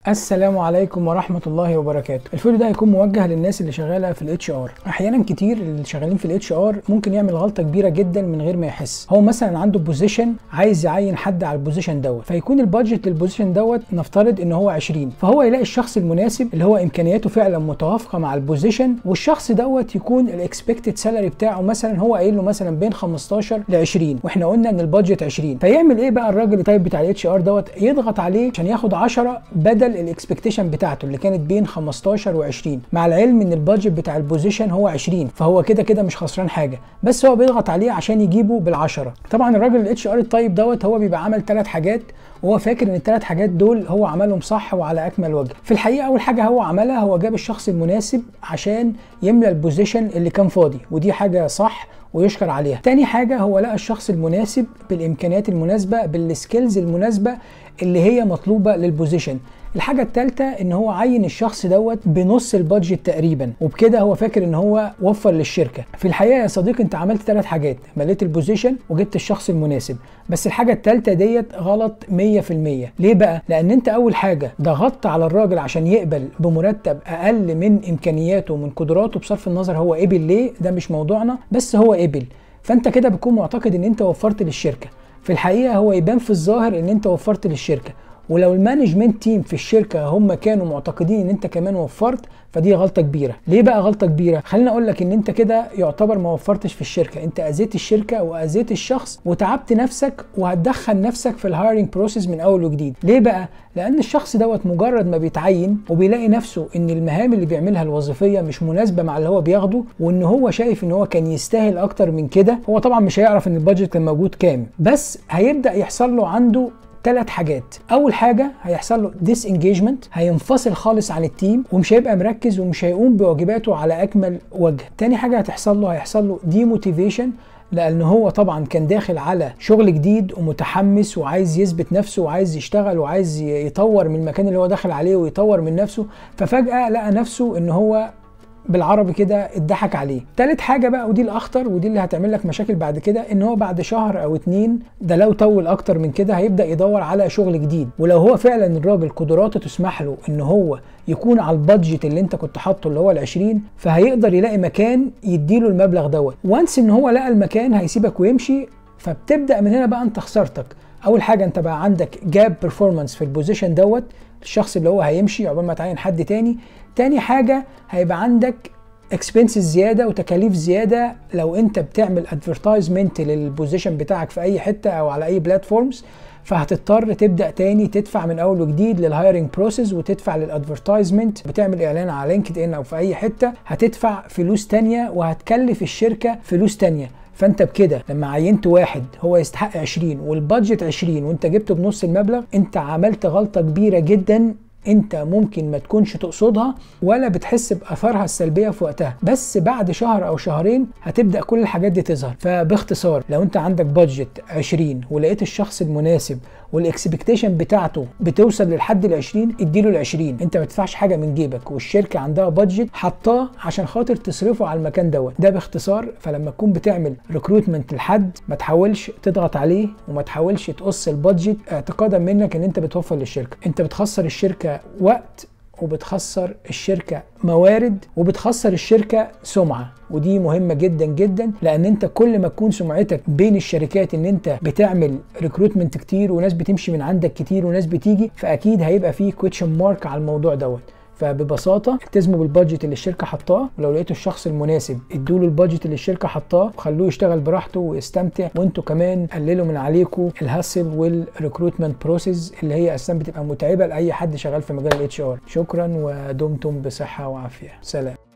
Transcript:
السلام عليكم ورحمة الله وبركاته. الفيديو ده هيكون موجه للناس اللي شغالة في الاتش ار. احيانا كتير اللي شغالين في الاتش ار ممكن يعمل غلطة كبيرة جدا من غير ما يحس. هو مثلا عنده بوزيشن عايز يعين حد على البوزيشن دوت، فيكون البادجت للبوزيشن دوت نفترض ان هو 20 فهو يلاقي الشخص المناسب اللي هو امكانياته فعلا متوافقة مع البوزيشن والشخص دوت يكون الاكسبكتد سالري بتاعه مثلا هو قايل له مثلا بين 15 ل 20 واحنا قلنا ان البادجت 20 فيعمل ايه بقى الراجل الطيب بتاع الاتش ار دوت يضغط عليه عشان ياخد 10 بدل الاكسبكتيشن بتاعته اللي كانت بين 15 و20 مع العلم ان البادجت بتاع البوزيشن هو 20 فهو كده كده مش خسران حاجه بس هو بيضغط عليه عشان يجيبه بالعشرة طبعا الراجل الاتش ار الطيب دوت هو بيبقى عمل ثلاث حاجات وهو فاكر ان الثلاث حاجات دول هو عملهم صح وعلى اكمل وجه في الحقيقه اول حاجه هو عملها هو جاب الشخص المناسب عشان يملى البوزيشن اللي كان فاضي ودي حاجه صح ويشكر عليها تاني حاجه هو لقى الشخص المناسب بالامكانيات المناسبه بالسكيلز المناسبه اللي هي مطلوبه للبوزيشن الحاجة الثالثة ان هو عين الشخص دوت بنص البادجت تقريبا وبكده هو فاكر ان هو وفر للشركة في الحقيقة يا صديقي انت عملت ثلاث حاجات مليت البوزيشن وجبت الشخص المناسب بس الحاجة الثالثة ديت غلط 100% ليه بقى؟ لان انت اول حاجة ضغطت على الراجل عشان يقبل بمرتب اقل من امكانياته ومن قدراته بصرف النظر هو قبل ليه ده مش موضوعنا بس هو قبل فانت كده بتكون معتقد ان انت وفرت للشركة في الحقيقة هو يبان في الظاهر ان انت وفرت للشركة ولو المانجمنت تيم في الشركه هم كانوا معتقدين ان انت كمان وفرت فدي غلطه كبيره ليه بقى غلطه كبيره خليني اقول لك ان انت كده يعتبر ما وفرتش في الشركه انت اذيت الشركه واذيت الشخص وتعبت نفسك وهتدخل نفسك في الهايرنج بروسيس من اول وجديد ليه بقى لان الشخص دوت مجرد ما بيتعين وبيلاقي نفسه ان المهام اللي بيعملها الوظيفيه مش مناسبه مع اللي هو بياخده وان هو شايف ان هو كان يستاهل اكتر من كده هو طبعا مش هيعرف ان البادجت كان موجود كام بس هيبدا يحصل له عنده ثلاث حاجات اول حاجه هيحصل له ديس انجيجمنت هينفصل خالص عن التيم ومش هيبقى مركز ومش هيقوم بواجباته على اكمل وجه تاني حاجه هتحصل له هيحصل له ديموتيفيشن لان هو طبعا كان داخل على شغل جديد ومتحمس وعايز يثبت نفسه وعايز يشتغل وعايز يطور من المكان اللي هو داخل عليه ويطور من نفسه ففجاه لقى نفسه ان هو بالعربي كده اتضحك عليه تالت حاجه بقى ودي الاخطر ودي اللي هتعمل لك مشاكل بعد كده ان هو بعد شهر او اتنين ده لو طول اكتر من كده هيبدا يدور على شغل جديد ولو هو فعلا الراجل قدراته تسمح له ان هو يكون على البادجت اللي انت كنت حاطه اللي هو ال20 فهيقدر يلاقي مكان يديله المبلغ دوت وانس ان هو لقى المكان هيسيبك ويمشي فبتبدا من هنا بقى انت خسارتك اول حاجه انت بقى عندك جاب بيرفورمانس في البوزيشن دوت الشخص اللي هو هيمشي عقبال ما تعين حد تاني تاني حاجه هيبقى عندك اكسبنسز زياده وتكاليف زياده لو انت بتعمل ادفرتايزمنت للبوزيشن بتاعك في اي حته او على اي بلاتفورمز فهتضطر تبدا تاني تدفع من اول وجديد للهايرنج بروسيس وتدفع للادفرتايزمنت بتعمل اعلان على لينكد ان او في اي حته هتدفع فلوس تانية وهتكلف الشركه فلوس تانية فانت بكده لما عينت واحد هو يستحق 20 والبادجت 20 وانت جبته بنص المبلغ انت عملت غلطه كبيره جدا انت ممكن ما تكونش تقصدها ولا بتحس باثارها السلبيه في وقتها بس بعد شهر او شهرين هتبدا كل الحاجات دي تظهر فباختصار لو انت عندك بادجت 20 ولقيت الشخص المناسب والاكسبكتيشن بتاعته بتوصل للحد ال 20 اديله ال 20 انت ما تدفعش حاجه من جيبك والشركه عندها بادجت حطاه عشان خاطر تصرفه على المكان دوت ده باختصار فلما تكون بتعمل ريكروتمنت لحد ما تحاولش تضغط عليه وما تحاولش تقص البادجت اعتقادا منك ان انت بتوفر للشركه انت بتخسر الشركه وقت وبتخسر الشركه موارد وبتخسر الشركه سمعه ودي مهمه جدا جدا لان انت كل ما تكون سمعتك بين الشركات ان انت بتعمل ريكروتمنت كتير وناس بتمشي من عندك كتير وناس بتيجي فاكيد هيبقى فيه كويشن مارك على الموضوع دوت فببساطه التزموا بالبادجت اللي الشركه حطاه ولو لقيتوا الشخص المناسب ادوا له البادجت اللي الشركه حطاه وخلوه يشتغل براحته ويستمتع وانتوا كمان قللوا من عليكم الهاسل والريكروتمنت بروسيس اللي هي اساسا بتبقى متعبه لاي حد شغال في مجال الاتش ار شكرا ودمتم بصحه وعافيه سلام